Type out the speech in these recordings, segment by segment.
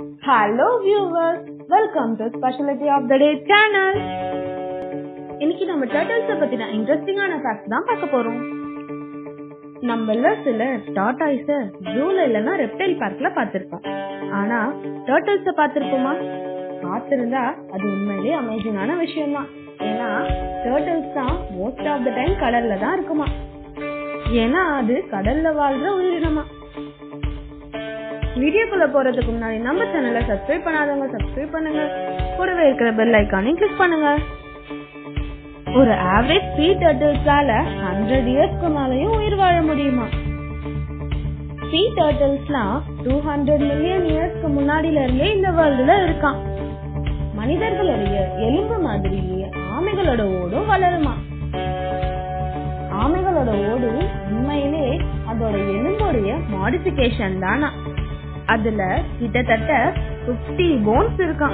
hello viewers welcome to speciality of the day channel இன்னைக்கு நம்ம turtles பத்தின இன்ட்ரெஸ்டிங்கான ஃபேக்ட்ஸ் தான் பார்க்க போறோம் நம்மள சில டாட்டாய்ஸ ஜூல இல்லனா ரெப்டைல் பார்க்ல பார்த்திருப்போம் ஆனா டர்ட்டில்ஸ பார்த்திருப்போமா பார்த்திருந்தா அது உண்மையிலேயே அமேசிங்கான விஷயம் தான் ஏன்னா டர்ட்டில்ஸ் தான் மோஸ்ட் ஆஃப் த டைம் கடல்ல தான் இருக்குமா ஏன்னா அது கடல்ல வாழ்ற உயிரினமா வீடியோக்குள்ள போறதுக்கு முன்னாடி நம்ம சேனலை சப்ஸ்கிரைப் பண்ணாதவங்க சப்ஸ்கிரைப் பண்ணுங்க கூடவே இருக்கிற பெல் ஐக்கானையும் கிளிக் பண்ணுங்க ஒரு ஆவரேஜ் த்ரீ டர்ட்டில்ஸால ஹண்ட்ரட் இயர்ஸ்க்கு மேலயும் உயிர் வாழ முடியுமா சீ டர்ட்டில்ஸ்லாம் டூ ஹண்ட்ரட் மில்லியன் இயர்ஸ்க்கு முன்னாடில இருந்தே இந்த வேர்ல்டுல இருக்கான் மனிதர்களுடைய எலும்பு மாதிரியே ஆமைகளோட ஓடும் வளருமா ஆமைகளோட ஓடு உண்மையிலே அதோட எலும்போடைய மாடிஃபிகேஷன் தானா அதுல கிட்டத்தட்ட 50 போன்ஸ் இருக்கான்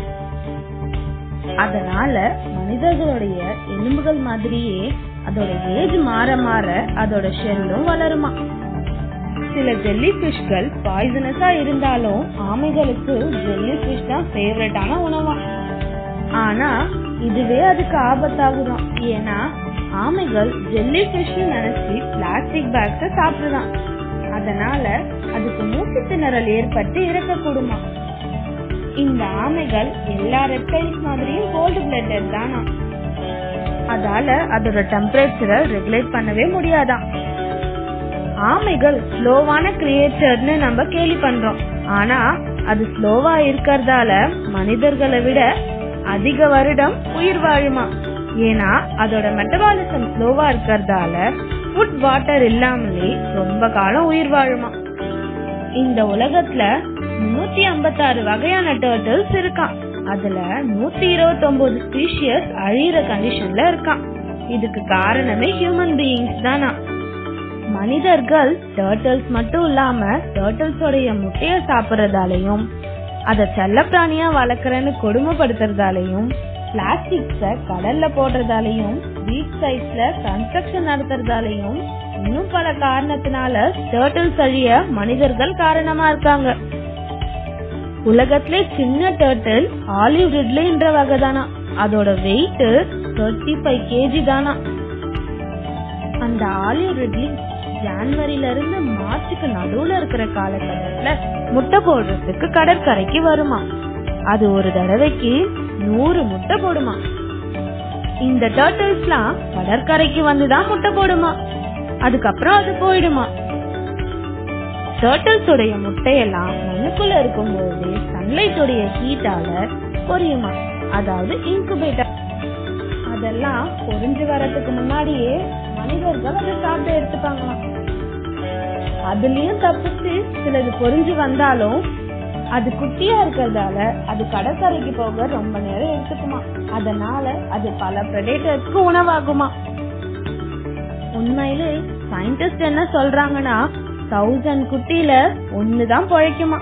அதனால மனிதர்களுடைய எலும்புகள் மாதிரியே அதோட ஏஜ் மாற மாற அதோட ஷெல்லும் வளருமா சில ஜெல்லி ஃபிஷ்கள் பாய்சனஸா இருந்தாலும் ஆமைகளுக்கு ஜெல்லி ஃபிஷ் தான் ஃபேவரட்டான உணவா ஆனா இதுவே அதுக்கு ஆபத்தாகுதான் ஏன்னா ஆமைகள் ஜெல்லி ஃபிஷ் நினைச்சு பிளாஸ்டிக் பேக்ஸ சாப்பிடுதான் அதனால அதுக்கு மூச்சு திணறல் ஏற்பட்டு இறக்கக்கூடுமா இந்த ஆமைகள் எல்லா ரெப்டைல்ஸ் மாதிரியும் கோல்டு பிளட்டட் தானா அதால அதோட டெம்பரேச்சரை ரெகுலேட் பண்ணவே முடியாதாம் ஆமைகள் ஸ்லோவான கிரியேட்டர்னு நம்ம கேள்வி பண்றோம் ஆனா அது ஸ்லோவா இருக்கறதால மனிதர்களை விட அதிக வருடம் உயிர் வாழுமா ஏன்னா அதோட மெட்டபாலிசம் ஸ்லோவா இருக்கறதால ஃபுட் வாட்டர் இல்லாமலே ரொம்ப காலம் உயிர் வாழுமா இந்த உலகத்துல முன்னூத்தி ஐம்பத்தாறு வகையான டர்ட்டில்ஸ் இருக்கான் அதுல நூத்தி இருபத்தி ஒன்பது ஸ்பீஷியஸ் அழியிற கண்டிஷன்ல இருக்கான் இதுக்கு காரணமே ஹியூமன் பீயிங்ஸ் தானா மனிதர்கள் டர்ட்டில்ஸ் மட்டும் இல்லாம டர்ட்டில்ஸோடைய முட்டைய சாப்பிடறதாலையும் அத செல்லப்பிராணியா வளர்க்கறேன்னு கொடுமைப்படுத்துறதாலையும் பிளாஸ்டிக்ஸ கடல்ல போடுறதாலையும் பீச் சைட்ஸ்ல கன்ஸ்ட்ரக்ஷன் நடத்துறதாலையும் இன்னும் பல காரணத்தினால டர்ட்டில்ஸ் அழிய மனிதர்கள் காரணமா இருக்காங்க உலகத்திலே சின்ன டர்ட்டில் ஆலிவ் ரிட்லின்ற வகை தானா அதோட வெயிட் தேர்ட்டி ஃபைவ் கேஜி தானா அந்த ஆலிவ் ரிட்லி ஜான்வரில இருந்து மார்ச்சுக்கு நடுவுல இருக்கிற காலகட்டத்துல முட்டை போடுறதுக்கு கடற்கரைக்கு வருமா அது ஒரு தடவைக்கு நூறு முட்டை போடுமா இந்த டர்ட்டில்ஸ்லாம் கடற்கரைக்கு வந்துதான் முட்டை போடுமா அதுக்கப்புறம் அது போயிடுமா டர்ட்டில்ஸ் உடைய முட்டையெல்லாம் மண்ணுக்குள்ள இருக்கும்போது சன்லைட் உடைய ஹீட்டால பொரியுமா அதாவது இன்குபேட்டர் அதெல்லாம் பொரிஞ்சு வரதுக்கு முன்னாடியே மனிதர்கள் அதை சாப்பிட்டு எடுத்துப்பாங்களாம் அதுலயும் தப்பிச்சு சிலது பொரிஞ்சு வந்தாலும் அது குட்டியா இருக்கிறதால அது கடற்கரைக்கு போக ரொம்ப நேரம் எடுத்துக்குமா அதனால அது பல பிரெடேட்டர்ஸ்க்கு உணவாகுமா உண்மையிலே சயின்டிஸ்ட் என்ன சொல்றாங்கன்னா தௌசண்ட் குட்டியில ஒண்ணுதான் பொழைக்குமா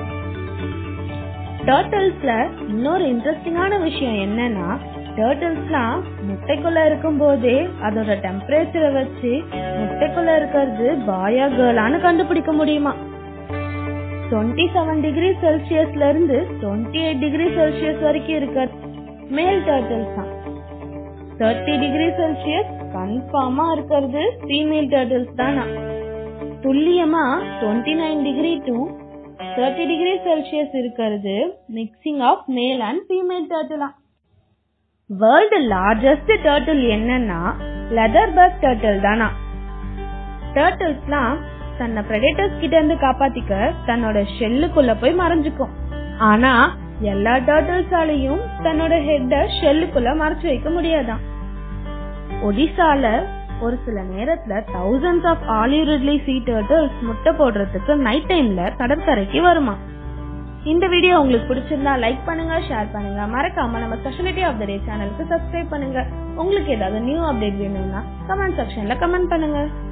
டர்ட்டில்ஸ்ல இன்னொரு இன்ட்ரெஸ்டிங்கான விஷயம் என்னன்னா டர்ட்டில்ஸ்லாம் முட்டைக்குள்ள இருக்கும் போதே அதோட டெம்பரேச்சரை வச்சு முட்டைக்குள்ள இருக்கிறது பாயா கேர்ளான்னு கண்டுபிடிக்க முடியுமா டுவெண்ட்டி செவன் டிகிரி செல்சியஸ்ல இருந்து டுவெண்ட்டி எயிட் டிகிரி செல்சியஸ் வரைக்கும் இருக்க மேல் டர்ட்டில்ஸ் தான் தேர்ட்டி டிகிரி செல்சியஸ் கன்ஃபார்மா இருக்கிறது ஃபீமேல் டர்ட்டில்ஸ் தானா துல்லியமா twenty nine degree to thirty degree celsius இருக்கிறது mixing of male and female டர்ட்டிலா வேர்ல்டு லார்ஜஸ்ட் டர்ட்டில் என்னன்னா லெதர் பர்க் டர்ட்டில் தானா டர்ட்டில்ஸ்லாம் தன்னை பிரெடேட்டர்ஸ் கிட்ட இருந்து காப்பாத்திக்க தன்னோட ஷெல்லுக்குள்ள போய் மறைஞ்சுக்கும் ஆனா எல்லா டர்ட்டில்ஸாலையும் தன்னோட ஹெட்ட ஷெல்லுக்குள்ள மறைச்சு வைக்க முடியாதாம் ஒடிசால ஒரு சில நேரத்துல thousands of olive ridley sea turtles முட்டை போடுறதுக்கு நைட் டைம்ல கடற்கரைக்கு வருமா இந்த வீடியோ உங்களுக்கு பிடிச்சிருந்தா லைக் பண்ணுங்க ஷேர் பண்ணுங்க மறக்காம நம்ம ஸ்பெஷாலிட்டி ஆஃப் த டே சேனலுக்கு சப்ஸ்கிரைப் பண்ணுங்க உங்களுக்கு ஏதாவது நியூ அப்டேட் வேணும்னா கமெண்ட் செக்ஷன்ல கமெண்ட் பண்ணுங்க